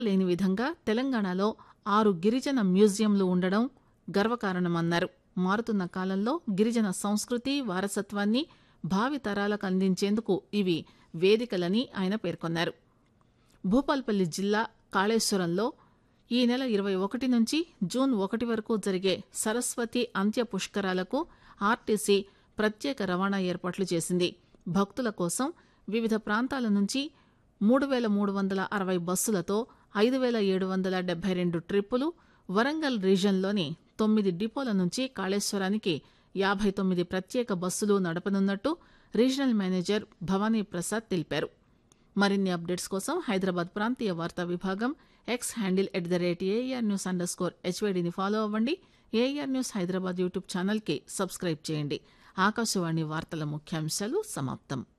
లేని విధంగా తెలంగాణలో ఆరు గిరిజన మ్యూజియంలు ఉండడం గర్వకారణమన్నారు మారుతున్న కాలంలో గిరిజన సంస్కృతి వారసత్వాన్ని భావితరాలకు అందించేందుకు ఇవి వేదికలని ఆయన పేర్కొన్నారు భూపాల్పల్లి జిల్లా కాళేశ్వరంలో ఈ నెల ఇరవై ఒకటి నుంచి జూన్ ఒకటి వరకు జరిగే సరస్వతి అంత్య పుష్కరాలకు ఆర్టీసీ ప్రత్యేక రవాణా ఏర్పాట్లు చేసింది భక్తుల కోసం వివిధ ప్రాంతాల నుంచి మూడు వేల మూడు వందల అరవై బస్సులతో ఐదు వేల ఏడు వందల డెబ్బై రెండు ట్రిప్పులు వరంగల్ రీజన్లోని తొమ్మిది డిపోల నుంచి కాళేశ్వరానికి యాభై తొమ్మిది ప్రత్యేక బస్సులు నడపనున్నట్టు రీజనల్ మేనేజర్ భవానీ ప్రసాద్ తెలిపారు మరిన్ని అప్డేట్స్ కోసం హైదరాబాద్ ప్రాంతీయ వార్తా విభాగం X handle at the rate AIR news underscore హెచ్వైడిని ఫాలో అవ్వండి ఏఆర్ న్యూస్ హైదరాబాద్ యూట్యూబ్ ఛానల్కి సబ్స్క్రైబ్ చేయండి ఆకాశవాణి వార్తల ముఖ్యాంశాలు సమాప్తం